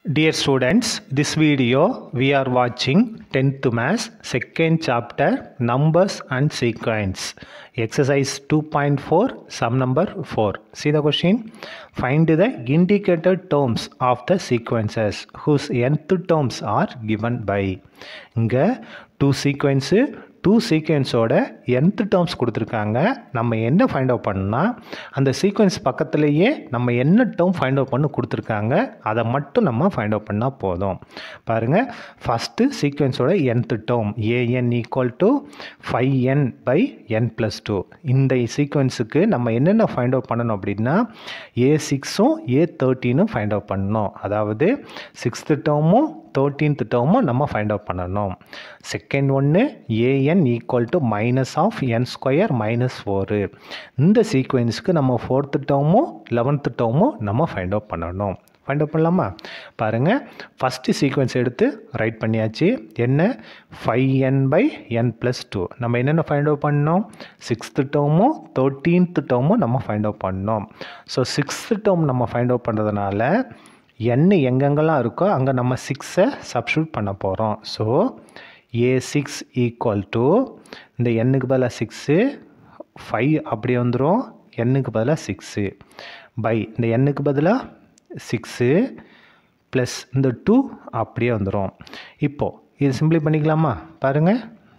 Dear students, this video we are watching 10th Maths second chapter numbers and sequence exercise 2.4 sum number 4. See the question? Find the indicated terms of the sequences whose nth terms are given by இங்கே two sequence two சீக்வன்ஸோட nth terms கொடுத்துருக்காங்க நம்ம என்ன find out பண்ணால் அந்த sequence பக்கத்துலேயே நம்ம என்ன டேர்ம் ஃபைண்ட் அவுட் பண்ணி கொடுத்துருக்காங்க அதை மட்டும் நம்ம ஃபைண்ட் அவுட் பண்ணால் போதும் பாருங்கள் ஃபஸ்ட்டு சீக்வன்ஸோட nth term a n equal to five n by n plus two இந்த சீக்வன்ஸுக்கு நம்ம என்னென்ன ஃபைண்ட் அவுட் பண்ணணும் அப்படின்னா ஏ சிக்ஸும் ஏ தேர்ட்டீனும் ஃபைண்ட் அவுட் பண்ணணும் அதாவது சிக்ஸ்த்து டேர்மும் தேர்ட்டீன்த் டேர்மும் நம்ம ஃபைண்ட் அவுட் பண்ணணும் செகண்ட் ஒன்று a n equal to minus of n square minus four இந்த சீக்வன்ஸுக்கு நம்ம ஃபோர்த்து டேர்மும் லெவன்த்து டேர்மும் நம்ம ஃபைண்ட் அவுட் பண்ணணும் ஃபைண்ட் அவுட் பண்ணலாமா பாருங்கள் ஃபஸ்ட்டு சீக்வன்ஸ் எடுத்து ரைட் பண்ணியாச்சு என்ன five n by n plus two நம்ம என்னென்ன ஃபைண்ட் அவுட் பண்ணோம் சிக்ஸ்த்து டேர்மும் தேர்ட்டீன்த் டேர்மும் நம்ம ஃபைண்ட் அவுட் பண்ணோம் ஸோ சிக்ஸ்த்து டேர்ம் நம்ம ஃபைண்ட் அவுட் பண்ணுறதுனால என் எங்கெங்கெல்லாம் இருக்கோ அங்கே நம்ம சிக்ஸை சப்ஸ்டியூட் பண்ண போகிறோம் so a six equal to இந்த எண்ணுக்கு பதிலாக சிக்ஸு ஃபைவ் அப்படியே வந்துடும் எண்ணுக்கு பதிலாக சிக்ஸு பை இந்த எண்ணுக்கு பதிலாக சிக்ஸு ப்ளஸ் இந்த டூ அப்படியே வந்துடும் இப்போது இது சிம்பிளி பண்ணிக்கலாமா பாருங்கள்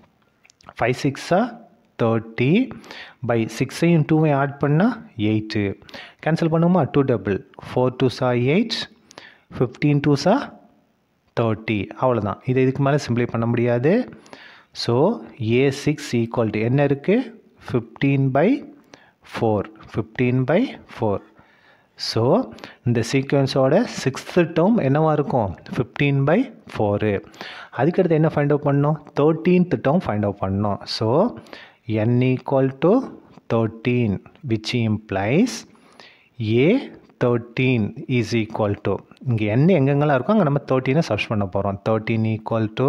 ஃபைவ் சிக்ஸா தேர்ட்டி பை சிக்ஸையும் டூவையும் ஆட் பண்ணால் எயிட்டு கேன்சல் பண்ணுமா டூ டபுள் ஃபோர் டூ சா எயிட் ஃபிஃப்டீன் டூ சா தேர்ட்டி அவ்வளோதான் இதை இதுக்கு மேலே சிம்பிளை பண்ண முடியாது so a six equal to என்ன இருக்குது fifteen by four fifteen by four so இந்த சீக்வன்ஸோட சிக்ஸ்த்து டேர்ம் என்னவாக இருக்கும் ஃபிஃப்டீன் பை ஃபோரு அதுக்கடுத்து என்ன ஃபைண்ட் அவுட் பண்ணோம் தேர்ட்டீன்த் டேர்ம் ஃபைண்ட் அவுட் பண்ணோம் so n equal to thirteen which implies a thirteen is equal to இங்கே என்ன எங்கெங்கெல்லாம் இருக்கோ அங்கே நம்ம தேர்ட்டீனை சர்ச் பண்ண போகிறோம் thirteen equal to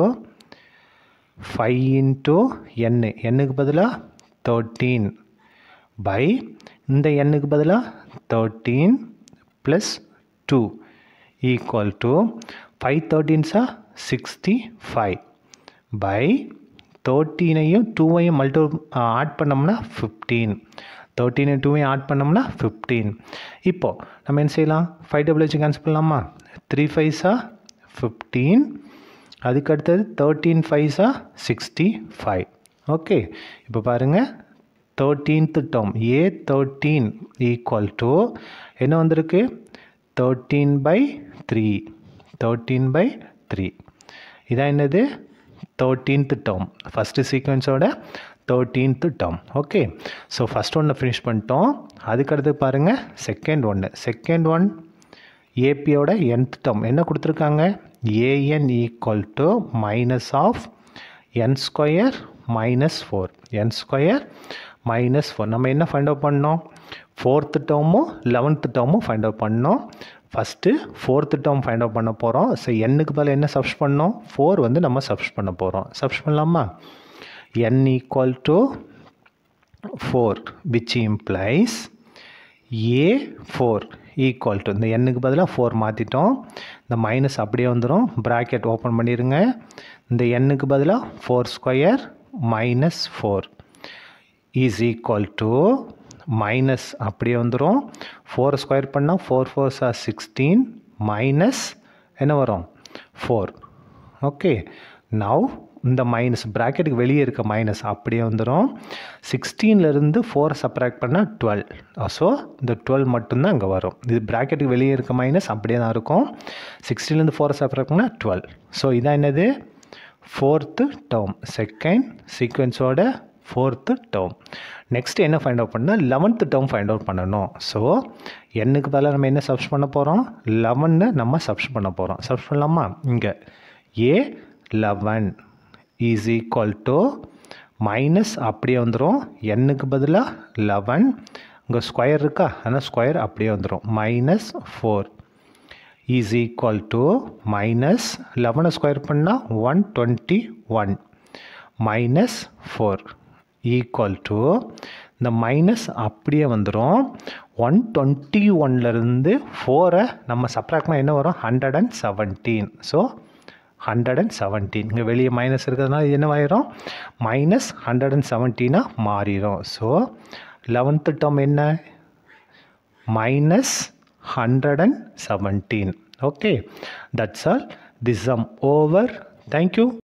five into n எண்ணுக்கு பதிலாக தேர்ட்டீன் பை இந்த எண்ணுக்கு பதிலாக thirteen plus two equal to five தேர்ட்டீன்ஸா சிக்ஸ்டி ஃபைவ் பை தேர்ட்டீனையும் டூவையும் மல்டி ஆட் பண்ணோம்னா ஃபிஃப்டீன் தேர்ட்டீன் டூவையும் ஆட் பண்ணோம்னா ஃபிஃப்டீன் இப்போது நம்ம என்ன செய்யலாம் ஃபைவ் டபுள் வச்சு கேன்சல் பண்ணலாமா த்ரீ ஃபைவ்ஸா ஃபிஃப்டீன் அதுக்கு அடுத்தது தேர்ட்டீன் ஃபைவ்ஸா சிக்ஸ்டி ஃபைவ் ஓகே இப்போ பாருங்கள் thirteenth term a thirteen equal to என்ன வந்திருக்கு thirteen by three thirteen by three இதான் என்னது தேர்ட்டீன்த் டேர்ம் ஃபஸ்ட்டு சீக்வன்ஸோட thirteenth term okay so first ஒன்னை ஃபினிஷ் பண்ணிட்டோம் அதுக்கடுத்து பாருங்கள் செகண்ட் ஒன்று செகண்ட் ஒன் ஏபியோட nth டேர்ம் என்ன கொடுத்துருக்காங்க a n equal to minus of n square minus four n square minus four நம்ம என்ன ஃபைண்ட் அவுட் பண்ணோம் ஃபோர்த்து டேர்மும் லெவன்த்து டேர்மும் ஃபைண்ட் அவுட் பண்ணோம் first fourth term find out பண்ண போகிறோம் ஸோ என்னுக்கு பதில் என்ன சப்ஸ் பண்ணோம் ஃபோர் வந்து நம்ம சப்ஸ் பண்ண போகிறோம் சப்ஸ் பண்ணலாமா n equal to 4 which implies a4 equal to இந்த எண்ணுக்கு பதிலாக ஃபோர் மாற்றிட்டோம் இந்த மைனஸ் அப்படியே வந்துடும் ப்ராக்கெட் ஓப்பன் பண்ணிடுங்க இந்த எண்ணுக்கு பதிலாக four square minus four is equal to minus அப்படியே வந்துடும் ஃபோர் ஸ்கொயர் பண்ணால் four fours are sixteen minus என்ன வரும் ஃபோர் ஓகே நவ் இந்த மைனஸ் ப்ராக்கெட்டுக்கு வெளியே இருக்க மைனஸ் அப்படியே வந்துடும் சிக்ஸ்டீன்லேருந்து ஃபோர் சப்ராக்ட் பண்ணால் டுவெல் ஸோ இந்த டுவெல் மட்டும்தான் அங்கே வரும் இது ப்ராக்கெட்டுக்கு வெளியே இருக்க மைனஸ் அப்படியே தான் இருக்கும் சிக்ஸ்டீன்லேருந்து ஃபோர் சப்ராக்ட் பண்ணால் டுவெல் ஸோ இதான் என்னது ஃபோர்த்து டேர்ம் செகண்ட் சீக்வன்ஸோட ஃபோர்த்து டேர்ம் நெக்ஸ்ட் என்ன ஃபைண்ட் அவுட் பண்ணால் லெவன்த்து டேர்ம் ஃபைண்ட் அவுட் பண்ணணும் ஸோ என்னுக்கு பதிலாக நம்ம என்ன சப்ஸ் பண்ண போகிறோம் லெவன்னு நம்ம சப்ஸ் பண்ண போகிறோம் சப்ஸ் பண்ணலாமா இங்கே a eleven is equal to minus அப்படியே வந்துடும் எண்ணுக்கு பதிலாக லெவன் இங்கே ஸ்கொயர் இருக்கா ஆனால் ஸ்கொயர் அப்படியே வந்துடும் minus four is equal to minus லெவனை ஸ்கொயர் பண்ணால் one twenty one minus four equal to இந்த மைனஸ் அப்படியே வந்துடும் ஒன் டுவெண்ட்டி ஒன்லேருந்து ஃபோரை நம்ம சப்ராக்ட்னா என்ன வரும் hundred and seventeen so hundred and seventeen இங்கே வெளியே மைனஸ் இருக்கிறதுனால இது என்னவாயிரும் மைனஸ் ஹண்ட்ரட் அண்ட் செவன்டீனாக மாறிடும் ஸோ லெவன்த்து டேர்ம் என்ன minus hundred and seventeen okay that's all this sum over thank you